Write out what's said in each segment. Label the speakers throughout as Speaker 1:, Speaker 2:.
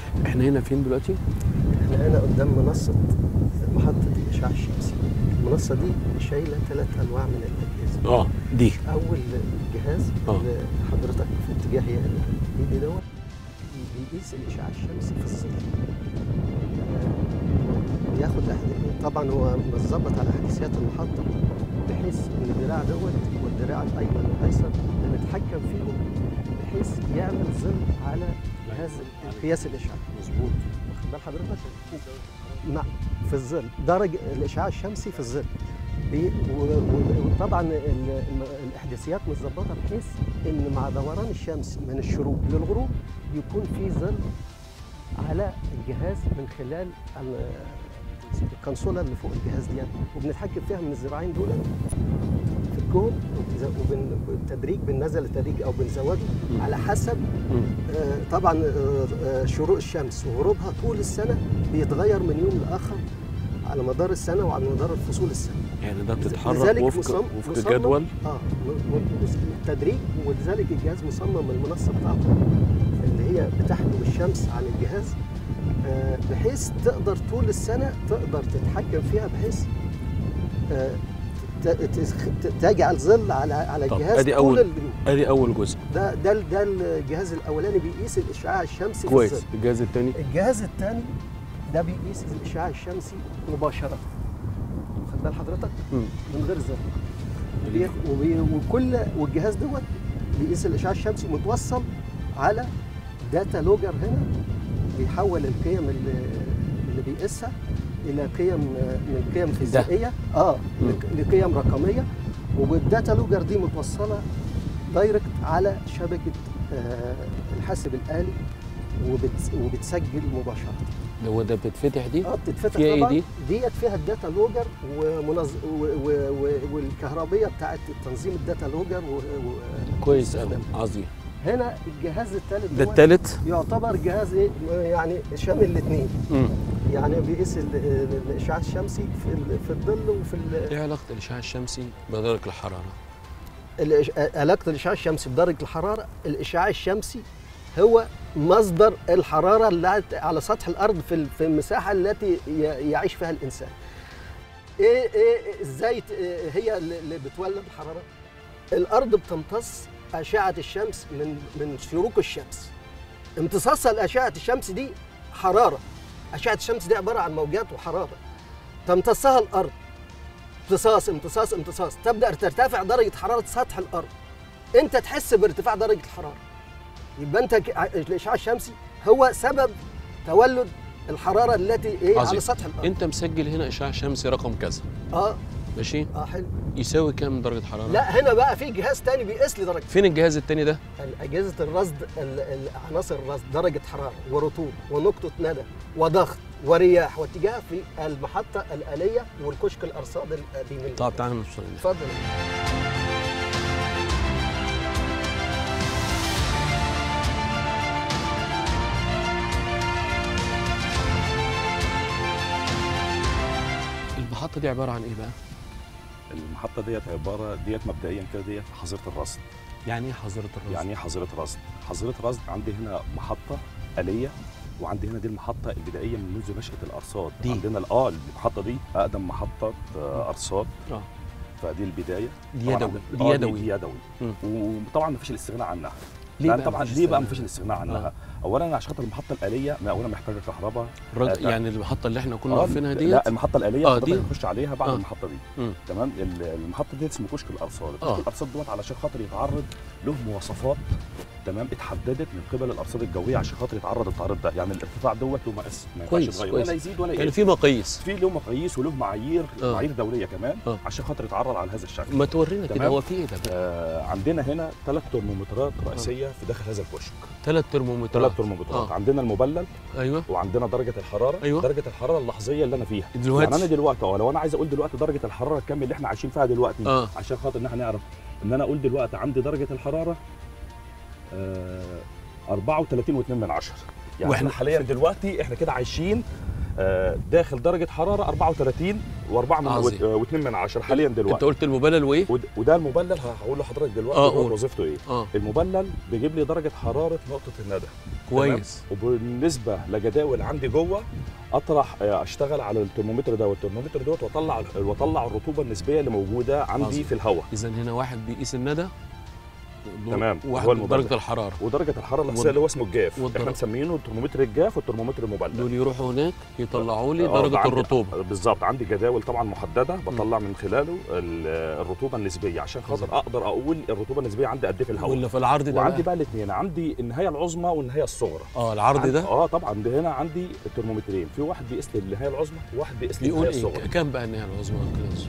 Speaker 1: احنا هنا فين دلوقتي
Speaker 2: احنا هنا قدام منصه محطه الاشعاع الشمسي المنصه دي شايله ثلاث انواع من الاجهزه
Speaker 1: اه دي
Speaker 2: اول جهاز
Speaker 1: آه.
Speaker 2: اللي حضرتك في اتجاه ايدي دوت بيقيس الاشعاع الشمسي في الظل آه، بياخد أحد- طبعا هو متظبط على حساسيات المحطه بحيث ان الدراع دوت والدراع الايمن والايسر بنتحكم فيهم بحيث يعمل ظل على جهاز قياس الاشعاع
Speaker 1: مظبوط
Speaker 2: واخد بال حضرتك؟ نعم في الظل درجة الإشعاع الشمسي في الظل بي- و- و- وطبعا ال- ال- الإحداثيات متظبطة بحيث إن مع دوران الشمس من الشروق للغروب يكون في ظل على الجهاز من خلال ال- الكنسولة اللي فوق الجهاز دي وبنتحكم فيها من الذراعين دول في الكون وبالتدريج بننزل التدريج أو بنزوده على حسب
Speaker 1: مم.
Speaker 2: آه، طبعا آه، آه، شروق الشمس وغروبها طول السنه بيتغير من يوم لاخر على مدار السنه وعلى مدار فصول السنه
Speaker 1: يعني ده بتتحرك
Speaker 2: لذلك
Speaker 1: وفق
Speaker 2: مصمم-
Speaker 1: وفق
Speaker 2: مصمم-
Speaker 1: جدول
Speaker 2: اه م- م- تدريج ولذلك الجهاز مصمم المنصه بتاعته اللي هي بتحجب الشمس عن الجهاز آه، بحيث تقدر طول السنه تقدر تتحكم فيها بحيث آه، ت- ت- ت- تجعل ظل على على
Speaker 1: طب
Speaker 2: الجهاز
Speaker 1: أدي
Speaker 2: طول
Speaker 1: أول-
Speaker 2: اليوم
Speaker 1: ادي اول جزء
Speaker 2: ده ده ده الجهاز الاولاني بيقيس الاشعاع الشمسي في
Speaker 1: كويس
Speaker 2: الظل
Speaker 1: الجهاز الثاني
Speaker 2: الجهاز الثاني ده بيقيس الاشعاع الشمسي مباشره خد بال حضرتك من غير ظل وبي- وبي- وكل والجهاز دوت بيقيس الاشعاع الشمسي متوصل على داتا لوجر هنا بيحول القيم اللي, اللي بيقيسها الى قيم من قيم فيزيائيه اه
Speaker 1: مم.
Speaker 2: لق- لقيم رقميه والداتا لوجر دي متوصله دايركت على شبكه آه الحاسب الالي وبت وبتسجل مباشره
Speaker 1: ده هو ده بتتفتح دي
Speaker 2: اه بتتفتح
Speaker 1: فيها إيه
Speaker 2: طبعا
Speaker 1: دي؟
Speaker 2: ديت فيها الداتا لوجر ومنظ... و... و... و... والكهربيه بتاعت تنظيم الداتا لوجر و... و...
Speaker 1: كويس قوي
Speaker 2: واستخدامها.
Speaker 1: عظيم
Speaker 2: هنا الجهاز الثالث
Speaker 1: ده الثالث
Speaker 2: يعتبر جهاز ايه يعني شامل الاثنين يعني بيقيس ال- ال- الاشعاع الشمسي في ال- في الظل وفي ال-
Speaker 1: ايه علاقه الاشعاع الشمسي بدرجه الحراره
Speaker 2: الإش- علاقه الاشعاع الشمسي بدرجه الحراره الاشعاع الشمسي هو مصدر الحراره التي على سطح الارض في ال- في المساحه التي ي- يعيش فيها الانسان ايه ايه ازاي ت- إيه هي اللي اللي بتولد الحراره الارض بتمتص اشعه الشمس من من شروق الشمس امتصاصها لاشعه الشمس دي حراره اشعه الشمس دي عباره عن موجات وحراره تمتصها الارض امتصاص امتصاص امتصاص تبدا ترتفع درجه حراره سطح الارض انت تحس بارتفاع درجه الحراره يبقى انت ك- ع- الاشعاع الشمسي هو سبب تولد الحراره التي ايه
Speaker 1: عظيم.
Speaker 2: على سطح الارض
Speaker 1: انت مسجل هنا اشعاع شمسي رقم كذا
Speaker 2: اه
Speaker 1: ماشي
Speaker 2: اه حلو
Speaker 1: يساوي كام درجه حراره
Speaker 2: لا هنا بقى في جهاز تاني بيقيس لي درجه
Speaker 1: فين الجهاز الثاني ده
Speaker 2: اجهزه الرصد ال- ال- عناصر الرصد درجه حراره ورطوبه ونقطه ندى وضغط ورياح واتجاه في المحطه الاليه والكشك الارصاد القديم اللي-
Speaker 1: طب تعالى نوصل هنا.
Speaker 2: اتفضل
Speaker 1: المحطه دي عباره عن ايه بقى
Speaker 3: المحطه ديت عباره ديت مبدئيا كده ديت حظيره الرصد
Speaker 1: يعني ايه حظيره الرصد
Speaker 3: يعني ايه حظيره رصد حظيره رصد عندي هنا محطه آلية وعندي هنا دي المحطة البدائية من منذ نشأة الأرصاد
Speaker 1: دي.
Speaker 3: عندنا ال- اه المحطة دي أقدم محطة آه، أرصاد
Speaker 1: اه
Speaker 3: فدي البداية
Speaker 1: دي
Speaker 3: طبعاً
Speaker 1: يدوي
Speaker 3: عندنا-
Speaker 1: دي
Speaker 3: آه،
Speaker 1: يدوي
Speaker 3: دي يدوي
Speaker 1: مم.
Speaker 3: وطبعا مفيش الاستغناء عنها
Speaker 1: ليه
Speaker 3: لأن
Speaker 1: بقى
Speaker 3: طبعا
Speaker 1: مفيش
Speaker 3: ليه بقى
Speaker 1: استغناء؟
Speaker 3: مفيش الاستغناء عنها
Speaker 1: آه.
Speaker 3: اولا عشان خاطر المحطه الاليه ما اولا محتاجه كهرباء
Speaker 1: الرد
Speaker 3: آه،
Speaker 1: يعني المحطه اللي احنا كنا
Speaker 3: آه،
Speaker 1: واقفينها ديت
Speaker 3: لا المحطه الاليه
Speaker 1: آه،
Speaker 3: حضرتك
Speaker 1: دي؟
Speaker 3: هتخش عليها بعد
Speaker 1: آه.
Speaker 3: المحطه دي
Speaker 1: مم.
Speaker 3: تمام ال- المحطه دي اسمه كشك الارصاد
Speaker 1: آه.
Speaker 3: كشك الارصاد دوت علشان خاطر يتعرض له مواصفات تمام اتحددت من قبل الارصاد الجويه عشان خاطر يتعرض التعرض ده يعني الارتفاع دوت له مقاس ما ينفعش
Speaker 1: كويس،
Speaker 3: يتغير
Speaker 1: كويس.
Speaker 3: ولا يزيد ولا
Speaker 1: يعني
Speaker 3: يقل
Speaker 1: في مقاييس
Speaker 3: في له مقاييس وله معايير
Speaker 1: آه.
Speaker 3: معايير دوليه كمان
Speaker 1: آه.
Speaker 3: عشان خاطر يتعرض على هذا الشكل
Speaker 1: ما تورينا كده
Speaker 3: تمام.
Speaker 1: هو في ايه ده بقى
Speaker 3: آه عندنا هنا ثلاث ترمومترات رئيسيه في داخل هذا الكشك
Speaker 1: ثلاث ترمومترات
Speaker 3: ثلاث ترمومترات
Speaker 1: آه.
Speaker 3: عندنا المبلل
Speaker 1: ايوه
Speaker 3: وعندنا درجه الحراره
Speaker 1: أيوة.
Speaker 3: درجه الحراره اللحظيه اللي انا فيها
Speaker 1: دلوقتي
Speaker 3: يعني انا دلوقتي اه لو انا عايز اقول دلوقتي درجه الحراره الكام اللي احنا عايشين فيها دلوقتي
Speaker 1: آه.
Speaker 3: عشان خاطر ان احنا نعرف ان انا اقول دلوقتي عندي درجه الحراره آه 34 و2 من عشرة يعني
Speaker 1: وإحنا-
Speaker 3: احنا حاليا دلوقتي احنا كده عايشين آه داخل درجه حراره 34 و4 من
Speaker 1: عظيم.
Speaker 3: و2 من 10 حاليا
Speaker 1: انت
Speaker 3: دلوقتي
Speaker 1: قلت المبلل وايه
Speaker 3: ود- وده المبلل هقول لحضرتك دلوقتي
Speaker 1: آه،
Speaker 3: هو
Speaker 1: قول.
Speaker 3: وظيفته ايه
Speaker 1: اه
Speaker 3: المبلل بيجيب لي درجه حراره نقطه الندى
Speaker 1: كويس
Speaker 3: وبالنسبه لجداول عندي جوه اطرح آه، اشتغل على الترمومتر ده والترمومتر دوت واطلع واطلع الرطوبه النسبيه اللي موجوده عندي
Speaker 1: عظيم.
Speaker 3: في الهواء
Speaker 1: اذا هنا واحد بيقيس الندى
Speaker 3: تمام،
Speaker 1: واحد
Speaker 3: هو المبلل.
Speaker 1: درجه الحراره
Speaker 3: ودرجه الحراره
Speaker 1: وال-
Speaker 3: الاساسيه اللي هو اسمه الجاف
Speaker 1: والدرجة.
Speaker 3: احنا مسمينه الترمومتر الجاف والترمومتر المبلل
Speaker 1: دول يروحوا هناك يطلعوا لي
Speaker 3: آه،
Speaker 1: درجه
Speaker 3: عندي-
Speaker 1: الرطوبه
Speaker 3: بالظبط عندي جداول طبعا محدده بطلع من خلاله ال- الرطوبه النسبيه عشان خاطر
Speaker 1: بالظبط.
Speaker 3: اقدر اقول الرطوبه النسبيه عندي قد ايه في الهواء
Speaker 1: واللي في العرض ده
Speaker 3: وعندي
Speaker 1: بقى
Speaker 3: بقى الاثنين عندي النهايه العظمى والنهايه الصغرى
Speaker 1: اه العرض
Speaker 3: عندي-
Speaker 1: ده
Speaker 3: اه طبعا ده هنا عندي الترمومترين في واحد بيقيس لي النهايه العظمى وواحد بيقيس لي
Speaker 1: بيقول
Speaker 3: النهايه
Speaker 1: ايه
Speaker 3: الصغرى
Speaker 1: كام بقى النهايه العظمى كده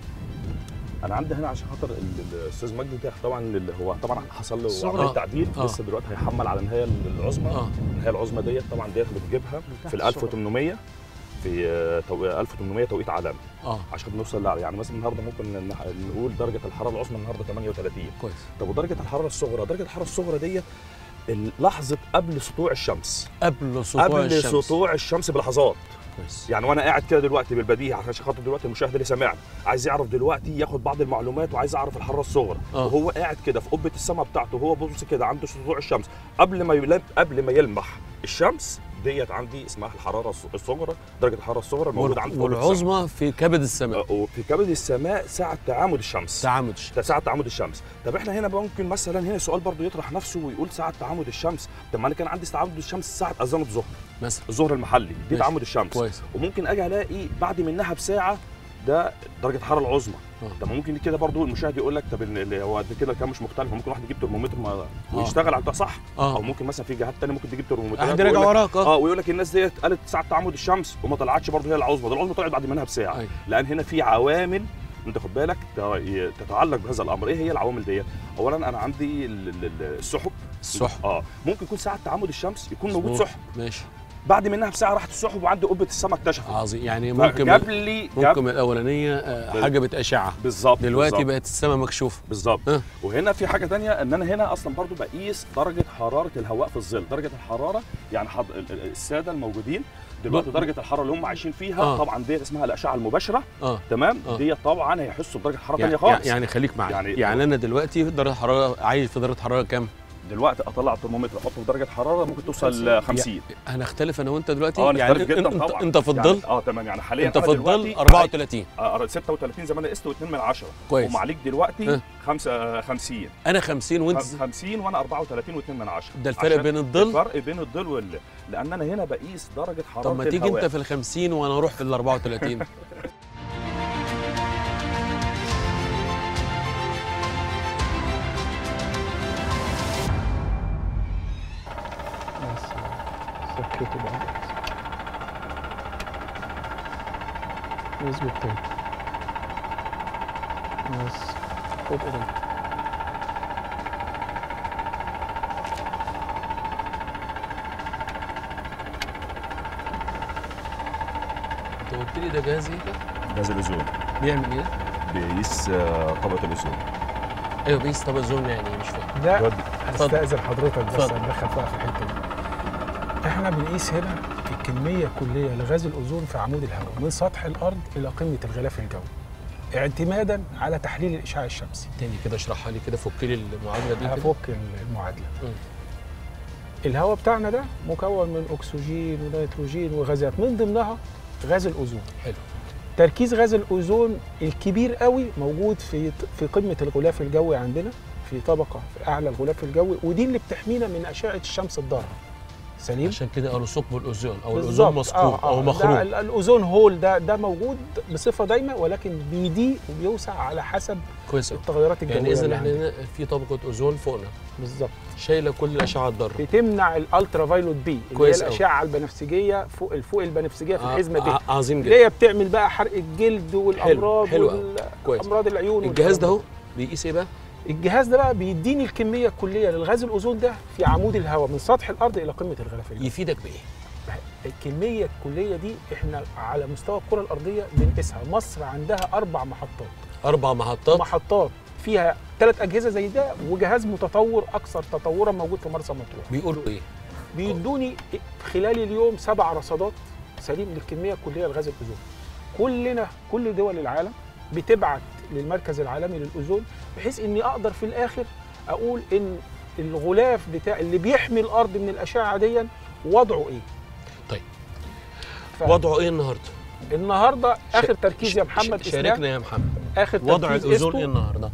Speaker 3: انا عندي هنا عشان خاطر ال- الاستاذ مجدي ده طبعا اللي هو طبعا حصل له
Speaker 2: الصغرى.
Speaker 3: عمليه
Speaker 1: آه.
Speaker 3: تعديل
Speaker 1: آه.
Speaker 3: لسه دلوقتي هيحمل على النهايه العظمى
Speaker 1: اه
Speaker 3: النهايه العظمى ديت طبعا ديت بنجيبها في ال 1800 في آه، تو- 1800 توقيت عالمي
Speaker 1: اه
Speaker 3: عشان نوصل ل- يعني مثلا النهارده ممكن ن- نقول درجه الحراره العظمى النهارده 38
Speaker 1: كويس
Speaker 3: طب ودرجه الحراره الصغرى درجه الحراره الصغرى ديت ال- لحظه قبل سطوع الشمس
Speaker 1: قبل سطوع
Speaker 3: قبل
Speaker 1: الشمس
Speaker 3: سطوع الشمس بلحظات
Speaker 1: كويس
Speaker 3: يعني وانا قاعد كده دلوقتي بالبديهه عشان خاطر دلوقتي المشاهد اللي سامعني عايز يعرف دلوقتي ياخد بعض المعلومات وعايز يعرف الحراره الصغرى
Speaker 1: آه.
Speaker 3: وهو قاعد كده في قبه السماء بتاعته وهو بص كده عنده سطوع الشمس قبل ما يلم قبل ما يلمح الشمس ديت عندي اسمها الحراره الص- الصغرى درجه الحراره الصغرى الموجوده عندي في قبة السماء.
Speaker 1: والعظمى في كبد السماء
Speaker 3: آه، وفي كبد السماء ساعه تعامد الشمس
Speaker 1: تعامد الشمس
Speaker 3: ده ساعة تعامد الشمس، طب احنا هنا ممكن مثلا هنا سؤال برضو يطرح نفسه ويقول ساعة تعامد الشمس، طب ما انا كان عندي تعامد الشمس ساعة أذان الظهر،
Speaker 1: مثلا
Speaker 3: الظهر المحلي، دي
Speaker 1: ماشي.
Speaker 3: تعامد الشمس،
Speaker 1: كويس
Speaker 3: وممكن اجي الاقي بعد منها بساعة ده درجة الحرارة العظمى،
Speaker 1: آه.
Speaker 3: طب ممكن كده برضو المشاهد يقول لك طب ال- ال- هو قد كده كان مش مختلف ممكن واحد يجيب ترمومتر ما
Speaker 1: آه.
Speaker 3: ويشتغل على ده صح،
Speaker 1: اه
Speaker 3: او ممكن مثلا في جهات تانية ممكن تجيب ترمومتر
Speaker 1: حد راجع وراك اه
Speaker 3: اه ويقول لك الناس ديت قالت ساعة تعامد الشمس وما طلعتش برضه هي العظمى، ده العظمى طلعت بعد منها بساعة،
Speaker 1: أيوة.
Speaker 3: لان هنا في عوامل انت خد بالك ت- تتعلق بهذا الامر ايه هي العوامل ديت اولا انا عندي ال- ال- ال- السحب
Speaker 1: السحب
Speaker 3: اه ممكن يكون ساعه تعامد الشمس يكون موجود
Speaker 1: مظبوط.
Speaker 3: سحب
Speaker 1: ماشي
Speaker 3: بعد منها بساعه راحت السحب وعندي قبه السماء اكتشفت
Speaker 1: عظيم يعني ممكن
Speaker 3: جاب لي
Speaker 1: ممكن
Speaker 3: جاب
Speaker 1: من الاولانيه آه،
Speaker 3: بال-
Speaker 1: حجبت اشعه
Speaker 3: بالظبط
Speaker 1: دلوقتي
Speaker 3: بالظبط.
Speaker 1: بقت السماء مكشوفه
Speaker 3: بالظبط
Speaker 1: آه.
Speaker 3: وهنا في حاجه تانية ان انا هنا اصلا برضو بقيس درجه حراره الهواء في الظل درجه الحراره يعني حض... ال- ال- الساده الموجودين دلوقتي
Speaker 1: ب-
Speaker 3: درجه الحراره اللي هم عايشين فيها
Speaker 1: آه.
Speaker 3: طبعا ديت اسمها الاشعه المباشره
Speaker 1: اه
Speaker 3: تمام
Speaker 1: آه.
Speaker 3: ديت طبعا هيحسوا بدرجه حراره
Speaker 1: يعني,
Speaker 3: تانية خالص
Speaker 1: يعني خليك معايا
Speaker 3: يعني-
Speaker 1: يعني, يعني انا دلوقتي في درجه حراره عايش في درجه حراره كام؟
Speaker 3: دلوقتي اطلع الترمومتر احطه في درجه حراره ممكن توصل ل 50
Speaker 1: هنختلف انا وانت دلوقتي
Speaker 3: اه
Speaker 1: يعني
Speaker 3: نختلف جدا
Speaker 1: انت,
Speaker 3: طبعا
Speaker 1: انت في الظل
Speaker 3: يعني اه تمام يعني حاليا
Speaker 1: انت
Speaker 3: أنا
Speaker 1: في الظل
Speaker 3: دلوقتي
Speaker 1: 34
Speaker 3: آه 36 زي ما انا قست و2 من 10
Speaker 1: كويس.
Speaker 3: ومعاليك دلوقتي
Speaker 1: اه.
Speaker 3: 5 50
Speaker 1: انا 50 وانت
Speaker 3: 50 وانا 34 و2 من 10
Speaker 1: ده الفرق بين الظل
Speaker 3: الفرق بين الظل وال لان انا هنا بقيس درجه حراره
Speaker 1: طب ما تيجي
Speaker 3: الهواء.
Speaker 1: انت في ال 50 وانا اروح في ال 34
Speaker 2: بس سكته بقى اظبط تاني بس خد ايدك
Speaker 1: انت قلت لي ده جهاز ايه ده؟
Speaker 3: جهاز الاوزون
Speaker 1: بيعمل ايه؟
Speaker 3: بيقيس طبقه الاوزون
Speaker 1: ايوه بيقيس طب الزوم يعني مش فاهم
Speaker 4: ده
Speaker 1: اتفضل.
Speaker 4: استاذن حضرتك بس
Speaker 1: اتفضل.
Speaker 4: اتدخل بقى في الحته دي احنا بنقيس هنا الكميه الكليه لغاز الاوزون في عمود الهواء من سطح الارض الى قمه الغلاف الجوي اعتمادا على تحليل الاشعاع الشمسي
Speaker 1: تاني كده اشرحها لي كده فك لي المعادله دي كده
Speaker 4: هفك المعادله
Speaker 1: مم.
Speaker 4: الهواء بتاعنا ده مكون من اكسجين ونيتروجين وغازات من ضمنها غاز الاوزون
Speaker 1: حلو
Speaker 4: تركيز غاز الاوزون الكبير قوي موجود في في قمه الغلاف الجوي عندنا في طبقه في اعلى الغلاف الجوي ودي اللي بتحمينا من اشعه الشمس الضاره سليم
Speaker 1: عشان كده قالوا ثقب الاوزون او
Speaker 4: بالظبط.
Speaker 1: الاوزون مسقوب
Speaker 4: آه، آه.
Speaker 1: او
Speaker 4: ده
Speaker 1: مخروم
Speaker 4: ال- الاوزون هول ده ده موجود بصفه دايمه ولكن بيضيق وبيوسع على حسب
Speaker 1: كويس أوي.
Speaker 4: التغيرات الجويه
Speaker 1: يعني اذا
Speaker 4: اللي
Speaker 1: احنا
Speaker 4: عندنا.
Speaker 1: هنا في طبقه اوزون فوقنا
Speaker 4: بالظبط
Speaker 1: شايله كل الاشعه الضاره
Speaker 4: بتمنع الالترا فايلوت بي اللي هي
Speaker 1: كويس أوي.
Speaker 4: الاشعه البنفسجيه فوق الفوق البنفسجيه في
Speaker 1: ع-
Speaker 4: الحزمه دي
Speaker 1: ع- عظيم
Speaker 4: اللي
Speaker 1: جدا
Speaker 4: هي بتعمل بقى حرق الجلد والامراض
Speaker 1: حلو أوي. كويس
Speaker 4: والامراض العيون
Speaker 1: الجهاز ده
Speaker 4: والكلام
Speaker 1: اهو بيقيس ايه بقى؟
Speaker 4: الجهاز ده بقى بيديني الكميه الكليه للغاز الاوزون ده في عمود الهواء من سطح الارض الى قمه الغلاف الجوي
Speaker 1: يفيدك بايه؟
Speaker 4: الكميه الكليه دي احنا على مستوى الكره الارضيه بنقيسها مصر عندها اربع محطات
Speaker 1: اربع محطات
Speaker 4: محطات فيها ثلاث اجهزه زي ده وجهاز متطور اكثر تطورا موجود في مرسى مطروح
Speaker 1: بيقولوا ايه؟
Speaker 4: بيدوني خلال اليوم سبع رصادات سليم للكميه الكليه لغاز الاوزون كلنا كل دول العالم بتبعت للمركز العالمي للاوزون بحيث اني اقدر في الاخر اقول ان الغلاف بتاع اللي بيحمي الارض من الاشعه دي وضعه ايه
Speaker 1: طيب.
Speaker 4: ف-
Speaker 1: وضعه ايه النهارده؟
Speaker 4: النهارده اخر
Speaker 1: ش-
Speaker 4: تركيز يا
Speaker 1: ش-
Speaker 4: محمد
Speaker 1: ش-
Speaker 4: اسلام
Speaker 1: شاركنا يا محمد
Speaker 4: اخر
Speaker 1: وضع
Speaker 4: تركيز
Speaker 1: الاوزون ايه
Speaker 4: إستو
Speaker 1: النهارده؟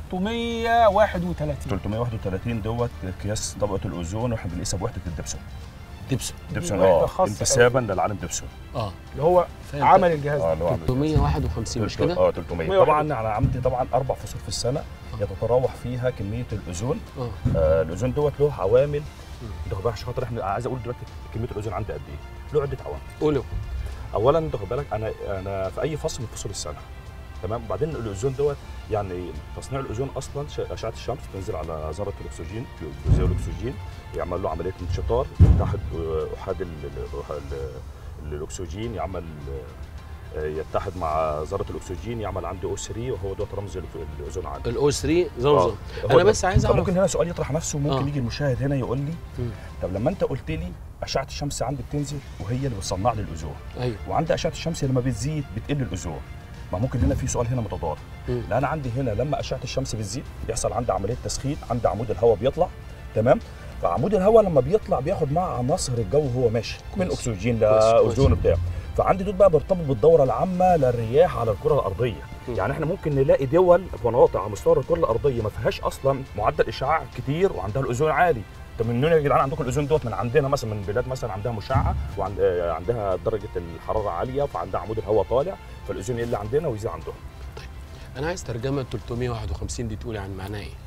Speaker 4: 331
Speaker 3: 331 دوت قياس طبقه الاوزون واحنا بنقيسها بوحده الدبسون
Speaker 1: دبسون
Speaker 3: دبسون
Speaker 4: وحدة
Speaker 3: اه
Speaker 4: خاصة
Speaker 3: انتسابا للعالم دبسون
Speaker 1: اه
Speaker 4: اللي هو
Speaker 1: فهمت.
Speaker 4: عمل الجهاز
Speaker 3: اه
Speaker 4: ده
Speaker 3: اللي هو عامل
Speaker 1: 351 مش كده؟
Speaker 3: اه 300
Speaker 4: 101.
Speaker 3: طبعا انا عندي طبعا اربع فصول في السنه يتراوح فيها كميه الاوزون
Speaker 1: اه
Speaker 3: آه الاوزون دوت له عوامل انت خد بالك عشان خاطر احنا عايز اقول دلوقتي كميه الاوزون عندي قد ايه له عده عوامل
Speaker 1: قولوا
Speaker 3: اولا انت خد بالك انا انا في اي فصل من فصول السنه تمام وبعدين الاوزون دوت يعني تصنيع الاوزون اصلا ش- اشعه الشمس بتنزل على ذره الاكسجين جزيء الاكسجين يعمل له عمليه انشطار يتحد آه، احاد ال- ال- ال- الاكسجين يعمل آه، يتحد مع ذره الاكسجين يعمل عندي او 3 وهو دوت رمز الأك- الاوزون عندي
Speaker 1: الاو 3 زمزم
Speaker 3: هو
Speaker 1: انا
Speaker 3: ده.
Speaker 1: بس عايز
Speaker 3: طب
Speaker 1: اعرف
Speaker 3: ممكن هنا سؤال يطرح نفسه ممكن
Speaker 1: آه.
Speaker 3: يجي المشاهد هنا يقول لي
Speaker 1: مم.
Speaker 3: طب لما انت قلت لي اشعه الشمس عندي بتنزل وهي اللي بتصنع لي الاوزون
Speaker 1: ايوه
Speaker 3: وعندي اشعه الشمس لما بتزيد بتقل الاوزون ما ممكن هنا في سؤال هنا متضارب
Speaker 1: مم.
Speaker 3: لا انا عندي هنا لما اشعه الشمس بتزيد بيحصل عندي عمليه تسخين عندي عمود الهواء بيطلع تمام فعمود الهواء لما بيطلع بياخد معاه عناصر الجو وهو ماشي من
Speaker 1: كويس.
Speaker 3: اكسجين
Speaker 1: كويس، كويس.
Speaker 3: لاوزون بتاع فعندي دول بقى بيرتبط بالدوره العامه للرياح على الكره الارضيه
Speaker 1: مم.
Speaker 3: يعني احنا ممكن نلاقي دول في مناطق على مستوى الكره الارضيه ما فيهاش اصلا معدل اشعاع كتير وعندها الاوزون عالي طب منين يا جدعان عندكم الاوزون دوت من عندنا مثلا من بلاد مثلا عندها مشعه وعندها درجه الحراره عاليه فعندها عمود الهواء طالع فالاوزون يقل عندنا ويزيد عندهم
Speaker 1: انا عايز ترجمه 351 دي تقولي عن معناها ايه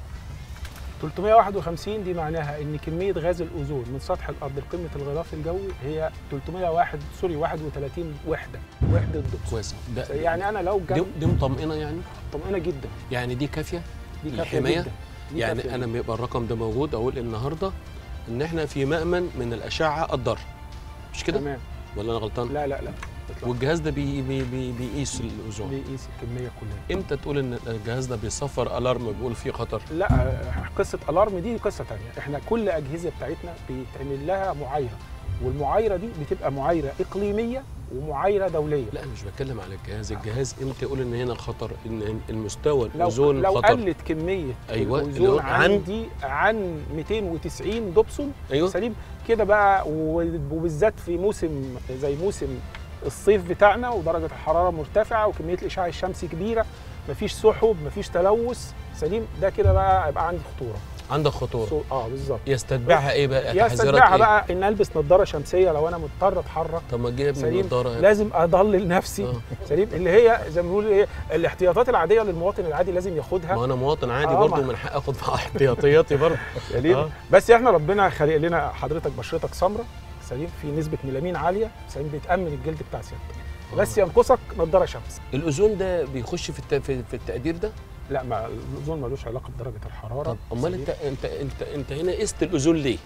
Speaker 4: 351 دي معناها ان كميه غاز الاوزون من سطح الارض لقمه الغلاف الجوي هي 301 سوري 31 وحده وحده دبس
Speaker 1: كويس ده
Speaker 4: يعني انا لو
Speaker 1: دي,
Speaker 4: جنب
Speaker 1: دي مطمئنه يعني
Speaker 4: طمئنه جدا
Speaker 1: يعني دي كافيه
Speaker 4: دي كافيه
Speaker 1: الحماية؟
Speaker 4: جدا دي
Speaker 1: يعني
Speaker 4: كافية
Speaker 1: انا
Speaker 4: جداً.
Speaker 1: لما يبقى الرقم ده موجود اقول النهارده ان احنا في مأمن من الاشعه الضاره مش كده
Speaker 4: تمام
Speaker 1: ولا انا غلطان
Speaker 4: لا لا لا إطلاقاً.
Speaker 1: والجهاز ده بي بي بي بيقيس الاوزون
Speaker 4: بيقيس الكميه كلها
Speaker 1: امتى تقول ان الجهاز ده بيصفر الارم بيقول فيه خطر
Speaker 4: لا آه، قصه الارم دي قصه تانية احنا كل اجهزه بتاعتنا بيتعمل لها معايره والمعايره دي بتبقى معايره اقليميه ومعايره دوليه
Speaker 1: لا انا مش بتكلم على الجهاز الجهاز امتى يقول ان هنا خطر ان المستوى
Speaker 4: لو
Speaker 1: الاوزون
Speaker 4: لو
Speaker 1: خطر
Speaker 4: قلت كميه
Speaker 1: أيوة، اللي
Speaker 4: الاوزون
Speaker 1: هو عن-
Speaker 4: عندي عن 290 دبسون
Speaker 1: ايوه
Speaker 4: سليم كده بقى وبالذات في موسم زي موسم الصيف بتاعنا ودرجه الحراره مرتفعه وكميه الاشعاع الشمسي كبيره مفيش سحب مفيش تلوث سليم ده كده بقى يبقى عندي خطوره
Speaker 1: عندك خطوره
Speaker 4: سو- اه بالظبط
Speaker 1: يستتبعها ايه بقى تحذيرات
Speaker 4: يستتبعها
Speaker 1: ايه
Speaker 4: بقى ان البس نظاره شمسيه لو انا مضطر اتحرك
Speaker 1: طب ما تجيب من
Speaker 4: سليم
Speaker 1: النضاره
Speaker 4: لازم اضلل نفسي
Speaker 1: آه.
Speaker 4: سليم اللي هي زي ما بنقول ايه الاحتياطات العاديه للمواطن العادي لازم ياخدها
Speaker 1: ما انا مواطن عادي
Speaker 4: آه،
Speaker 1: برضه
Speaker 4: ما-
Speaker 1: من حق اخد مع احتياطياتي برضه
Speaker 4: سليم
Speaker 1: آه.
Speaker 4: بس احنا ربنا خالق لنا حضرتك بشرتك سمراء سليم في نسبه ميلامين عاليه سليم بتامن الجلد بتاع سيادتك بس ينقصك نضاره شمس
Speaker 1: الاوزون ده بيخش في الت- في في التقدير ده
Speaker 4: لا ما الاوزون ملوش علاقه بدرجه الحراره
Speaker 1: طب امال
Speaker 4: سليم.
Speaker 1: انت انت انت انت هنا قست الاوزون ليه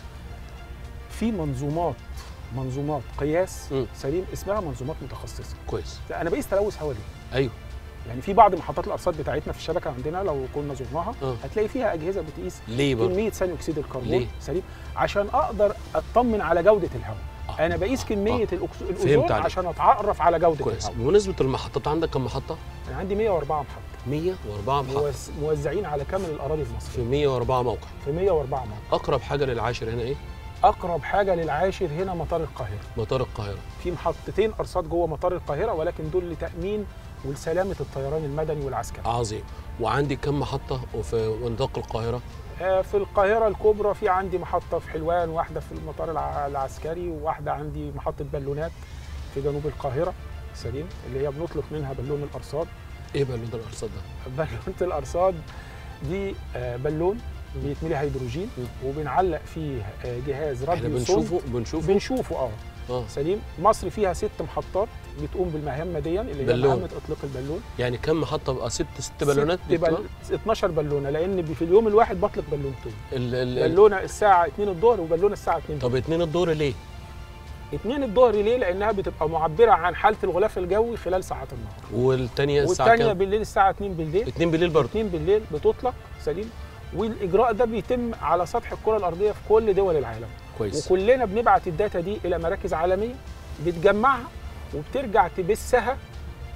Speaker 4: في منظومات منظومات قياس
Speaker 1: مم.
Speaker 4: سليم اسمها منظومات متخصصه
Speaker 1: كويس
Speaker 4: لا انا بقيس تلوث هواء ليه؟
Speaker 1: ايوه
Speaker 4: يعني في بعض محطات الارصاد بتاعتنا في الشبكه عندنا لو كنا زرناها
Speaker 1: آه.
Speaker 4: هتلاقي فيها اجهزه بتقيس
Speaker 1: ليه برضه
Speaker 4: كميه ثاني اكسيد الكربون
Speaker 1: ليه؟
Speaker 4: سليم عشان اقدر اطمن على جوده الهواء
Speaker 1: آه.
Speaker 4: انا بقيس كميه
Speaker 1: آه.
Speaker 4: الأكس-
Speaker 1: فهمت
Speaker 4: الاوزون
Speaker 1: عليك.
Speaker 4: عشان اتعرف على جوده
Speaker 1: كويس
Speaker 4: الهواء
Speaker 1: بمناسبه المحطات عندك كم محطه
Speaker 4: انا عندي 104 محطه
Speaker 1: 104 محطه
Speaker 4: موز- موزعين على كامل الاراضي
Speaker 1: في
Speaker 4: المصريه
Speaker 1: 104 موقع
Speaker 4: في 104 موقع
Speaker 1: اقرب حاجه للعاشر هنا ايه
Speaker 4: اقرب حاجه للعاشر هنا مطار القاهره
Speaker 1: مطار القاهره
Speaker 4: في محطتين ارصاد جوه مطار القاهره ولكن دول لتامين ولسلامه الطيران المدني والعسكري
Speaker 1: عظيم وعندي كم محطه في نطاق القاهره
Speaker 4: آه، في القاهرة الكبرى في عندي محطة في حلوان واحدة في المطار الع- العسكري وواحدة عندي محطة بالونات في جنوب القاهرة سليم اللي هي بنطلق منها بالون الأرصاد
Speaker 1: ايه بقى اللي ده الارصاد ده
Speaker 4: بالونة الأرصاد دي آه، بالون بيتملي هيدروجين وبنعلق فيه آه، جهاز
Speaker 1: احنا
Speaker 4: راديو صوت
Speaker 1: بنشوفه بنشوفه
Speaker 4: بنشوفه اه
Speaker 1: اه
Speaker 4: سليم مصر فيها ست محطات بتقوم بالمهمة دي اللي هي
Speaker 1: بالون.
Speaker 4: مهمة إطلاق البالون
Speaker 1: يعني كم محطه بقى ست ست بالونات
Speaker 4: ست بل... 12 بالونة لأن في اليوم الواحد بطلق بالونتين
Speaker 1: ال ال ال
Speaker 4: بالونه الساعه 2 الظهر وبالونه الساعه 2
Speaker 1: طب اتنين الدور ليه
Speaker 4: 2 الظهر ليه لانها بتبقى معبره عن حاله الغلاف الجوي خلال ساعات النهار
Speaker 1: والتانية الساعه
Speaker 4: والثانيه
Speaker 1: كام
Speaker 4: بالليل الساعه 2 بالليل
Speaker 1: اتنين بالليل برضه
Speaker 4: 2 بالليل بتطلق سليم والاجراء ده بيتم على سطح الكره الارضيه في كل دول العالم
Speaker 1: كويس
Speaker 4: وكلنا بنبعت الداتا دي الى مراكز عالميه بتجمعها وبترجع تبثها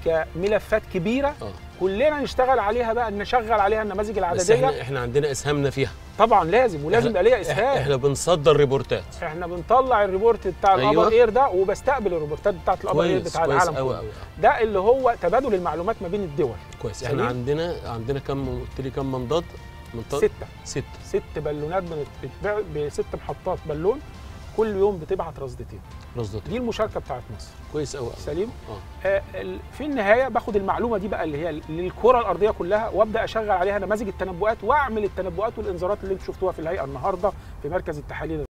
Speaker 4: كملفات كبيره
Speaker 1: اه
Speaker 4: كلنا نشتغل عليها بقى نشغل عليها النماذج
Speaker 1: بس
Speaker 4: العدديه
Speaker 1: احنا احنا عندنا اسهامنا فيها
Speaker 4: طبعا لازم ولازم يبقى ليها
Speaker 1: إح-
Speaker 4: اسهام
Speaker 1: احنا بنصدر ريبورتات
Speaker 4: احنا بنطلع الريبورت بتاع
Speaker 1: أيوة.
Speaker 4: الابر اير ده وبستقبل الريبورتات بتاعت الابر اير
Speaker 1: كويس
Speaker 4: بتاع
Speaker 1: كويس
Speaker 4: العالم
Speaker 1: قوي
Speaker 4: كله
Speaker 1: قوي
Speaker 4: ده اللي هو تبادل المعلومات ما بين الدول
Speaker 1: كويس احنا
Speaker 4: سليم.
Speaker 1: عندنا عندنا كم قلت لي كم منضد منضد
Speaker 4: سته
Speaker 1: ست
Speaker 4: ست بالونات بنت- بتتباع بست محطات بالون كل يوم بتبعت رصدتين
Speaker 1: رصدتين
Speaker 4: دي المشاركه بتاعت مصر
Speaker 1: كويس قوي
Speaker 4: سليم
Speaker 1: اه
Speaker 4: آه ال- في النهايه باخد المعلومه دي بقى اللي هي للكره الارضيه كلها وابدا اشغل عليها نماذج التنبؤات واعمل التنبؤات والانذارات اللي انتم شفتوها في الهيئه النهارده في مركز التحاليل